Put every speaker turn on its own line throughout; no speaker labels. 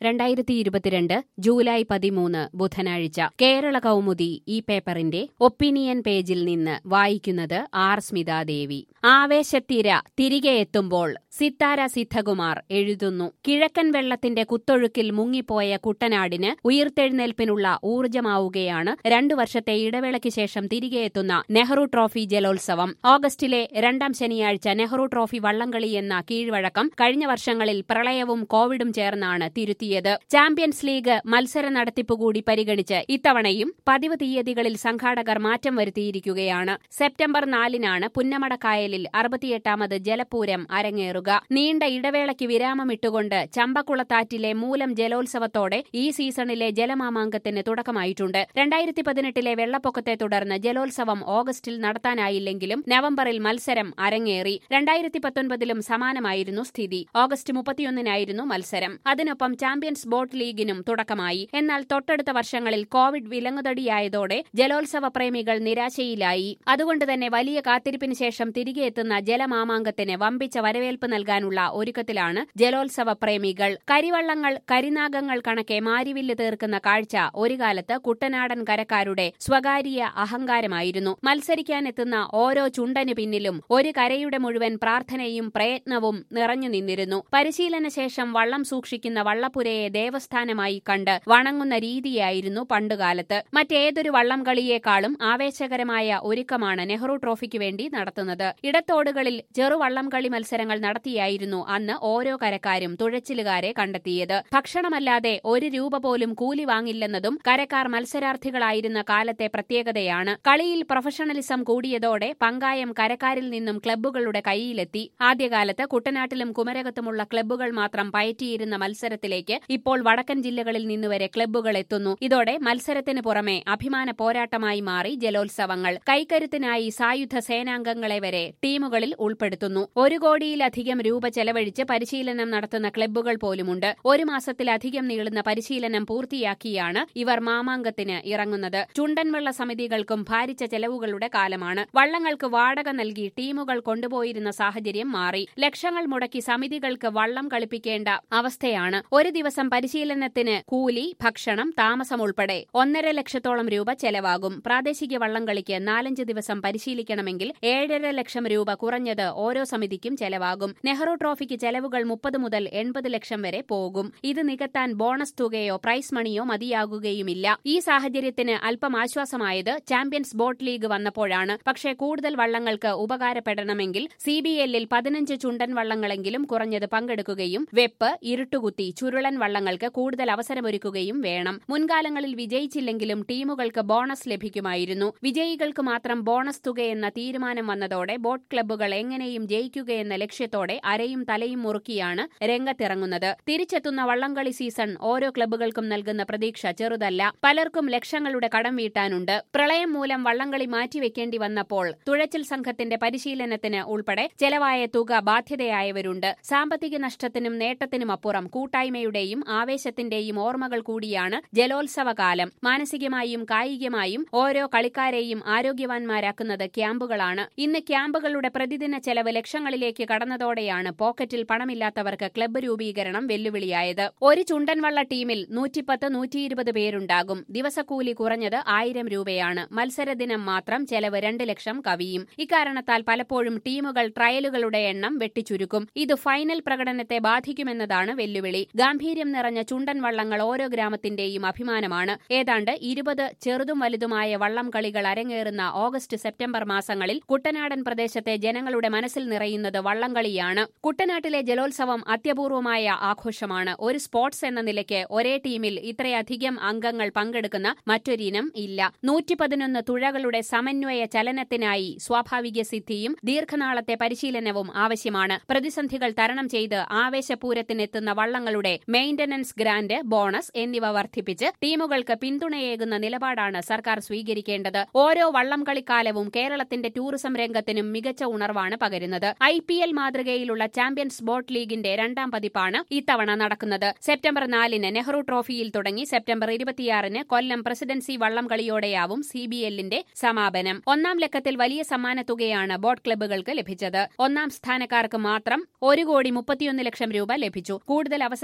രണ്ടായിരത്തി ഇരുപത്തിരണ്ട് ജൂലൈ പതിമൂന്ന് ബുധനാഴ്ച കേരള കൗമുദി ഈ പേപ്പറിന്റെ ഒപ്പീനിയൻ പേജിൽ നിന്ന് വായിക്കുന്നത് ആർ സ്മിതാദേവി ആവേശത്തിര തിരികെ എത്തുമ്പോൾ സിത്താര സിദ്ധകുമാർ എഴുതുന്നു കിഴക്കൻ വെള്ളത്തിന്റെ കുത്തൊഴുക്കിൽ മുങ്ങിപ്പോയ കുട്ടനാടിന് ഉയിർത്തെഴുന്നേൽപ്പിനുള്ള ഊർജ്ജമാവുകയാണ് രണ്ടു വർഷത്തെ ഇടവേളയ്ക്ക് ശേഷം തിരികെ എത്തുന്ന നെഹ്റു ട്രോഫി ജലോത്സവം ഓഗസ്റ്റിലെ രണ്ടാം ശനിയാഴ്ച നെഹ്റു ട്രോഫി വള്ളംകളി എന്ന കീഴ്വഴക്കം കഴിഞ്ഞ വർഷങ്ങളിൽ പ്രളയവും കോവിഡും ചേർന്നാണ് തിരുത്തിയത് ചാമ്പ്യൻസ് ലീഗ് മത്സര നടത്തിപ്പ് കൂടി പരിഗണിച്ച് ഇത്തവണയും പതിവ് തീയതികളിൽ സംഘാടകർ മാറ്റം വരുത്തിയിരിക്കുകയാണ് സെപ്റ്റംബർ നാലിനാണ് പുന്നമടക്കായലിൽ അറുപത്തിയെട്ടാമത് ജലപൂരം അരങ്ങേറുക നീണ്ട ഇടവേളയ്ക്ക് വിരാമമിട്ടുകൊണ്ട് ചമ്പക്കുളത്താറ്റിലെ മൂലം ജലോത്സവത്തോടെ ഈ സീസണിലെ ജലമാമാങ്കത്തിന് തുടക്കമായിട്ടുണ്ട് രണ്ടായിരത്തി പതിനെട്ടിലെ വെള്ളപ്പൊക്കത്തെ തുടർന്ന് ജലോത്സവം ഓഗസ്റ്റിൽ നടത്താനായില്ലെങ്കിലും നവംബറിൽ മത്സരം അരങ്ങേറി രണ്ടായിരത്തി പത്തൊൻപതിലും സമാനമായിരുന്നു സ്ഥിതി ഓഗസ്റ്റ് മുപ്പത്തിയൊന്നിനായിരുന്നു മത്സരം അതിനൊപ്പം ചാമ്പ്യൻസ് ബോട്ട് ലീഗിനും തുടക്കമായി എന്നാൽ തൊട്ടടുത്ത വർഷങ്ങളിൽ കോവിഡ് വിലങ്ങുതടിയായതോടെ ജലോത്സവ പ്രേമികൾ നിരാശയിലായി അതുകൊണ്ട് തന്നെ വലിയ കാത്തിരിപ്പിന് ശേഷം തിരികെ എത്തുന്ന ജലമാമാങ്കത്തിന് വമ്പിച്ച വരവേൽപ്പ് നൽകാനുള്ള ഒരുക്കത്തിലാണ് ജലോത്സവ പ്രേമികൾ കരിവള്ളങ്ങൾ കരിനാഗങ്ങൾ കണക്കെ മാരിവില്ല് തീർക്കുന്ന കാഴ്ച ഒരു കാലത്ത് കുട്ടനാടൻ കരക്കാരുടെ സ്വകാര്യ അഹങ്കാരമായിരുന്നു മത്സരിക്കാനെത്തുന്ന ഓരോ ചുണ്ടനു പിന്നിലും ഒരു കരയുടെ മുഴുവൻ പ്രാർത്ഥനയും പ്രയത്നവും നിറഞ്ഞു നിന്നിരുന്നു പരിശീലന ശേഷം വള്ളം സൂക്ഷിക്കുന്ന വള്ളപ്പുരയെ ദേവസ്ഥാനമായി കണ്ട് വണങ്ങുന്ന രീതിയായിരുന്നു പണ്ടുകാലത്ത് മറ്റേതൊരു വള്ളം കളിയേക്കാളും ആവേശകരമായ ഒരുക്കമാണ് നെഹ്റു ട്രോഫിക്ക് വേണ്ടി നടത്തുന്നത് ഇടത്തോടുകളിൽ ചെറുവള്ളം കളി മത്സരങ്ങൾ നടത്തിയായിരുന്നു അന്ന് ഓരോ കരക്കാരും തുഴച്ചിലുകാരെ കണ്ടെത്തിയത് ഭക്ഷണമല്ലാതെ ഒരു രൂപ പോലും കൂലി വാങ്ങില്ലെന്നതും കരക്കാർ മത്സരാർത്ഥികളായിരുന്ന കാലത്തെ പ്രത്യേകതയാണ് കളിയിൽ പ്രൊഫഷണലിസം കൂടിയതോടെ പങ്കായം കരക്കാരിൽ നിന്നും ക്ലബ്ബുകളുടെ കൈയിലെത്തി ആദ്യകാലത്ത് കുട്ടനാട്ടിലും കുമരകത്തുമുള്ള ക്ലബ്ബുകൾ മാത്രം പയറ്റിയിരുന്ന മത്സരത്തിലേക്ക് ഇപ്പോൾ വടക്കൻ ജില്ലകളിൽ നിന്നുവരെ ക്ലബ്ബുകൾ എത്തുന്നു ഇതോടെ മത്സരത്തിന് പുറമെ അഭിമാന പോരാട്ടമായി മാറി ജലോത്സവങ്ങൾ കൈക്കരുത്തിനായി സായുധ സേനാംഗങ്ങളെ വരെ ടീമുകളിൽ ഉൾപ്പെടുത്തുന്നു ഒരു കോടിയിലധികം രൂപ ചെലവഴിച്ച് പരിശീലനം നടത്തുന്ന ക്ലബ്ബുകൾ പോലുമുണ്ട് ഒരു മാസത്തിലധികം നീളുന്ന പരിശീലനം പൂർത്തിയാക്കിയാണ് ഇവർ മാമാങ്കത്തിന് ഇറങ്ങുന്നത് ചുണ്ടൻവെള്ള സമിതികൾക്കും ഭാരിച്ച ചെലവുകളുടെ കാലമാണ് വള്ളങ്ങൾക്ക് വാടക നൽകി ടീമുകൾ കൊണ്ടുപോയിരുന്ന സാഹചര്യം മാറി ലക്ഷങ്ങൾ മുടക്കി സമിതികൾക്ക് വള്ളം കളിപ്പിക്കേണ്ട അവസ്ഥയാണ് ഒരു ദിവസം പരിശീലനത്തിന് കൂലി ഭക്ഷണം താമസം ഉൾപ്പെടെ ഒന്നര ലക്ഷത്തോളം രൂപ ചെലവാകും പ്രാദേശിക വള്ളംകളിക്ക് നാലഞ്ച് ദിവസം പരിശീലിക്കണമെങ്കിൽ ഏഴര ലക്ഷം രൂപ കുറഞ്ഞത് ഓരോ സമിതിക്കും ചെലവാകും നെഹ്റു ട്രോഫിക്ക് ചെലവുകൾ മുപ്പത് മുതൽ എൺപത് ലക്ഷം വരെ പോകും ഇത് നികത്താൻ ബോണസ് തുകയോ പ്രൈസ് മണിയോ മതിയാകുകയുമില്ല ഈ സാഹചര്യത്തിന് അല്പം ആശ്വാസമായത് ചാമ്പ്യൻസ് ബോട്ട് ലീഗ് വന്നപ്പോഴാണ് പക്ഷേ കൂടുതൽ വള്ളങ്ങൾക്ക് ഉപകാരപ്പെടണമെങ്കിൽ സി ബി എല്ലിൽ പതിനഞ്ച് ചുണ്ടൻ വള്ളങ്ങളെങ്കിലും കുറഞ്ഞത് പങ്കെടുക്കുകയും വെപ്പ് ഇരുട്ടുകുത്തി ചുരുളൻ വള്ളങ്ങൾക്ക് കൂടുതൽ അവസരമൊരുക്കുകയും വേണം മുൻകാലങ്ങളിൽ വിജയിച്ചില്ലെങ്കിലും ടീമുകൾക്ക് ബോണസ് ലഭിക്കുമായിരുന്നു വിജയികൾക്ക് മാത്രം ബോണസ് തുകയെന്ന തീരുമാനം വന്നതോടെ ബോട്ട് ക്ലബ്ബുകൾ എങ്ങനെയും ജയിക്കുകയെന്ന ലക്ഷ്യത്തോടെ അരയും തലയും മുറുക്കിയാണ് രംഗത്തിറങ്ങുന്നത് തിരിച്ചെത്തുന്ന വള്ളംകളി സീസൺ ഓരോ ക്ലബ്ബുകൾക്കും നൽകുന്ന പ്രതീക്ഷ ചെറുതല്ല പലർക്കും ലക്ഷങ്ങളുടെ കടം വീട്ടാനുണ്ട് പ്രളയം മൂലം വള്ളംകളി മാറ്റിവെക്കേണ്ടി വന്നപ്പോൾ തുഴച്ചിൽ സംഘത്തിന്റെ പരിശീലനത്തിന് ഉൾപ്പെടെ ചെലവായ തുക ബാധ്യതയായവരുണ്ട് സാമ്പത്തിക നഷ്ടത്തിനും നേട്ടത്തിനുമപ്പുറം കൂട്ടായ്മയുടെയും ആവേശത്തിന്റെയും ഓർമ്മകൾ കൂടിയാണ് ജലോത്സവകാലം മാനസികമായും കായികമായും ഓരോ കളിക്കാരെയും ആരോഗ്യവാന്മാരാക്കുന്നത് ക്യാമ്പുകളാണ് ഇന്ന് ക്യാമ്പുകളുടെ പ്രതിദിന ചെലവ് ലക്ഷങ്ങളിലേക്ക് കടന്നതോടെയാണ് പോക്കറ്റിൽ പണമില്ലാത്തവർക്ക് ക്ലബ്ബ് രൂപീകരണം വെല്ലുവിളിയായത് ഒരു ചുണ്ടൻവള്ള ടീമിൽ നൂറ്റിപ്പത്ത് നൂറ്റിയിരുപത് പേരുണ്ടാകും ദിവസക്കൂലി കുറഞ്ഞത് ആയിരം രൂപയാണ് മത്സരദിനം മാത്രം ചെലവ് രണ്ട് ലക്ഷം കവിയും ഇക്കാരണത്താൽ പലപ്പോഴും ടീമുകൾ ട്രയലുകളുടെ എണ്ണം വെട്ടിച്ചുരുക്കും ഇത് ഫൈനൽ പ്രകടനത്തെ ബാധിക്കുമെന്നതാണ് വെല്ലുവിളി ഗാംഭീര്യം നിറഞ്ഞ ചുണ്ടൻ വള്ളങ്ങൾ ഓരോ ഗ്രാമത്തിന്റെയും അഭിമാനമാണ് ഏതാണ്ട് ഇരുപത് ചെറുതും വലുതുമായ വള്ളം കളികൾ അരങ്ങേറുന്ന ഓഗസ്റ്റ് സെപ്റ്റംബർ മാസങ്ങളിൽ കുട്ടനാടൻ പ്രദേശത്തെ ജനങ്ങളുടെ മനസ്സിൽ നിറയുന്നത് വള്ളംകളിയാണ് കുട്ടനാട്ടിലെ ജലോത്സവം അത്യപൂർവമായ ആഘോഷമാണ് ഒരു സ്പോർട്സ് എന്ന നിലയ്ക്ക് ഒരേ ടീമിൽ ഇത്രയധികം അംഗങ്ങൾ പങ്കെടുക്കുന്ന മറ്റൊരിനം ഇല്ല നൂറ്റി പതിനൊന്ന് തുഴകളുടെ സമന്വയ ചലനത്തിനായി സ്വാഭാവിക സിദ്ധിയും ദീർഘനാളത്തെ പരിശീലനവും ആവശ്യമാണ് പ്രതിസന്ധികൾ തരണം ചെയ്ത് ആവേശപൂരത്തിനെത്തുന്ന വള്ളങ്ങളുടെ മെയിന്റനൻസ് ഗ്രാന്റ് ബോണസ് എന്നിവ വർദ്ധിപ്പിച്ച് ടീമുകൾക്ക് പിന്തുണയേകുന്ന നിലപാടാണ് സർക്കാർ സ്വീകരിക്കേണ്ടത് ഓരോ വള്ളം കളിക്കാലവും കേരളത്തിന്റെ ടൂറിസം രംഗത്തിനും മികച്ച ഉണർവാണ് പകരുന്നത് ഐ പി എൽ മാതൃകയിലുള്ള ചാമ്പ്യൻസ് ബോട്ട് ലീഗിന്റെ രണ്ടാം പതിപ്പാണ് ഇത്തവണ നടക്കുന്നത് സെപ്റ്റംബർ നാലിന് നെഹ്റു ട്രോഫിയിൽ തുടങ്ങി സെപ്റ്റംബർ ഇരുപത്തിയാറിന് കൊല്ലം പ്രസിഡൻസി വള്ളം കളിയോടെയാവും സി ബി എല്ലിന്റെ സമാപനം ഒന്നാം ലക്കത്തിൽ വലിയ സമ്മാനത്തുകയാണ് ബോട്ട് ക്ലബ്ബുകൾക്ക് ലഭിച്ചത് ഒന്നാം സ്ഥാനക്കാർക്ക് മാത്രം ഒരു കോടി മുപ്പത്തിയൊന്ന് ലക്ഷം രൂപ ലഭിച്ചു കൂടുതൽ അവസരങ്ങളും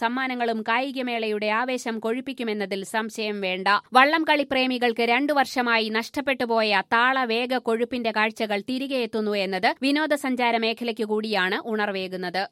സമ്മാനങ്ങളും കായികമേളയുടെ ആവേശം കൊഴുപ്പിക്കുമെന്നതിൽ സംശയം വേണ്ട വള്ളംകളി പ്രേമികൾക്ക് രണ്ടു വർഷമായി നഷ്ടപ്പെട്ടുപോയ താളവേഗ കൊഴുപ്പിന്റെ കാഴ്ചകൾ തിരികെ എത്തുന്നു എന്നത് വിനോദസഞ്ചാര മേഖലയ്ക്ക് കൂടിയാണ് ഉണർവേകുന്നത്